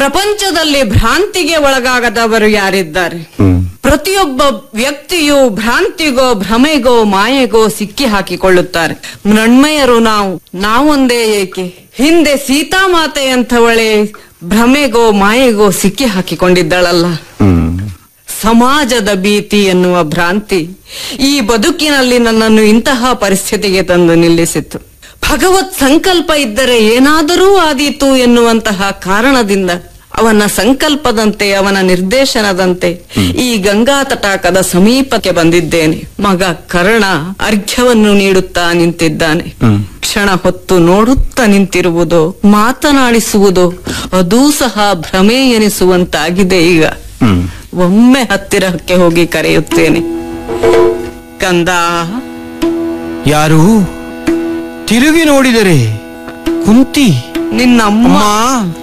ಪ್ರಪಂಚದಲ್ಲಿ ಭ್ರಾಂತಿಗೆ ಒಳಗಾಗದವರು ಯಾರಿದ್ದಾರೆ ಹ್ಮ್ ಪ್ರತಿಯೊಬ್ಬ ವ್ಯಕ್ತಿಯು ಭ್ರಾಂತಿಗೋ ಭ್ರಮೆಗೋ ಮಾಯೆಗೋ ಸಿಕ್ಕಿ ಹಾಕಿಕೊಳ್ಳುತ್ತಾರೆ ಮೃಣ್ಮಯರು ನಾವು ನಾವೊಂದೇ ಏಕೆ ಹಿಂದೆ ಸೀತಾಮಾತೆಯಂಥವಳೆ ಭ್ರಮೆಗೋ ಮಾಯೆಗೋ ಸಿಕ್ಕಿ ಹಾಕಿಕೊಂಡಿದ್ದಳಲ್ಲ ಹ್ಮ್ ಸಮಾಜದ ಭೀತಿ ಎನ್ನುವ ಭ್ರಾಂತಿ ಈ ಬದುಕಿನಲ್ಲಿ ನನ್ನನ್ನು ಇಂತಹ ಪರಿಸ್ಥಿತಿಗೆ ತಂದು ನಿಲ್ಲಿಸಿತು ಭಗವತ್ ಸಂಕಲ್ಪ ಇದ್ದರೆ ಏನಾದರೂ ಆದೀತು ಎನ್ನುವಂತಹ ಕಾರಣದಿಂದ ಅವನ ಸಂಕಲ್ಪದಂತೆ ಅವನ ನಿರ್ದೇಶನದಂತೆ ಈ ಗಂಗಾ ತಟಾಕದ ಸಮೀಪಕ್ಕೆ ಬಂದಿದ್ದೇನೆ ಮಗ ಕರ್ಣ ಅರ್ಘ್ಯವನ್ನು ನೀಡುತ್ತಾ ನಿಂತಿದ್ದಾನೆ ಹ್ಮ್. ಕ್ಷಣ ಹೊತ್ತು ನೋಡುತ್ತಾ ನಿಂತಿರುವುದೋ ಮಾತನಾಡಿಸುವುದೋ ಅದೂ ಸಹ ಭ್ರಮೆ ಎನಿಸುವಂತಾಗಿದೆ ಈಗ ಹ್ಮ್ ಒಮ್ಮೆ ಹತ್ತಿರಕ್ಕೆ ಹೋಗಿ ಕರೆಯುತ್ತೇನೆ ಕಂದ ಯಾರು ತಿರುಗಿ ನೋಡಿದರೆ ಕುಂತಿ ನಿನ್ನಮ್ಮ ಅಮ್ಮ